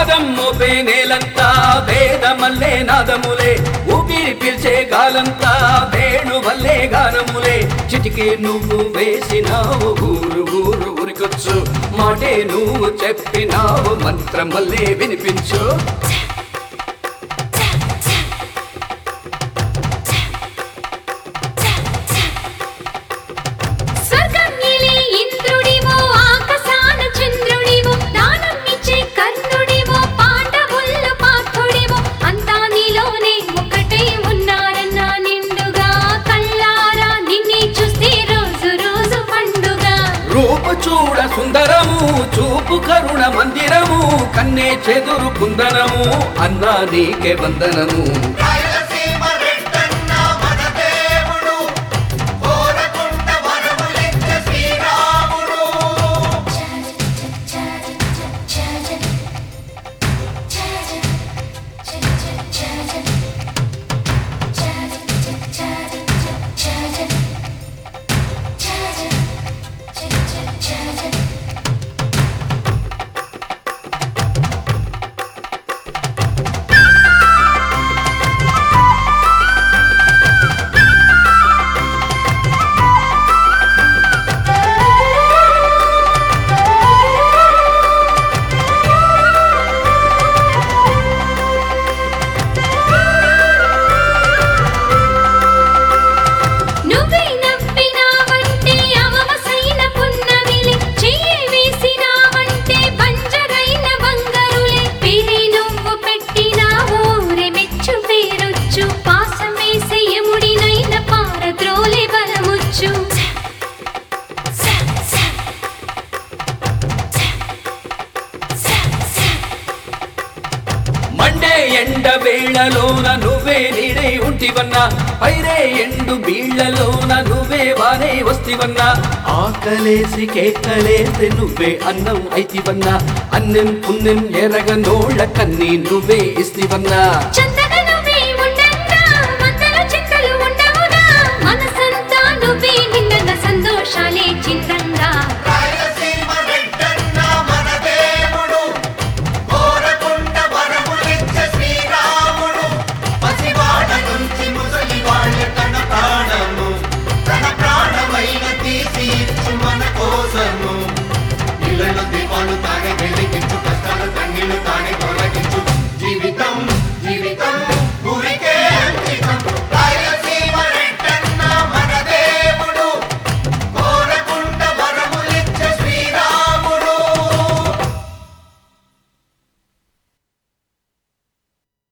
పాదం మోపే నేలంతా వేదమల్లే నాదములే ఊపిరి పిలిచే గాలంతా వేణు వల్లే గానములే చిటికే నువ్వు వేసినావు ఊరు ఊరు ఉరికొచ్చు మాటే నువ్వు చెప్పినావు మంత్రం వల్లే వినిపించు స్వర్గం ఎలే ఇంద్రుడివో ఆకాశాన చంద్రుడివో దానం ఇచ్చే కర్ణుడివో పాండవుల్లో పార్థుడివో అంతా నీలోనే ఒకటై ఉన్నారన్న నిండుగా కళ్ళారా నిన్నే చూస్తే రోజు రోజు పండుగ రూపు చూడ సుందరము చూపు కరుణ మందిరము కన్నే చెదురు కుందనము అన్నా నీకే వందనము రాయలసీమ రెడ్డన్న మన దేవుడు కోరకుంట వరములిచ్చ శ్రీరాముడు నువ్వే నవ్వినావంటే అవమసైన పున్నమిలే చెయ్యి వేసినావంటే బంజరైన బంగారులే పేరే నువ్వు పెట్టినావు రే మెచ్చు పేరొచ్చు పాసమేసే యముడినైన పారద్రోలే బలముచ్చు మండే ఎండ వేళలోన నువ్వే నీడై ఉంటివన్నా పైరే ఎండు బీళ్లలోన నువ్వే వానే వస్తివన్నా ఆకలేసి కేకలేసి నువ్వే అన్నం అయితివన్నా అన్నం పుణ్యం ఎరగ నోళ్ళ కన్నీ నువ్వే ఇస్తివన్నా చంద్ర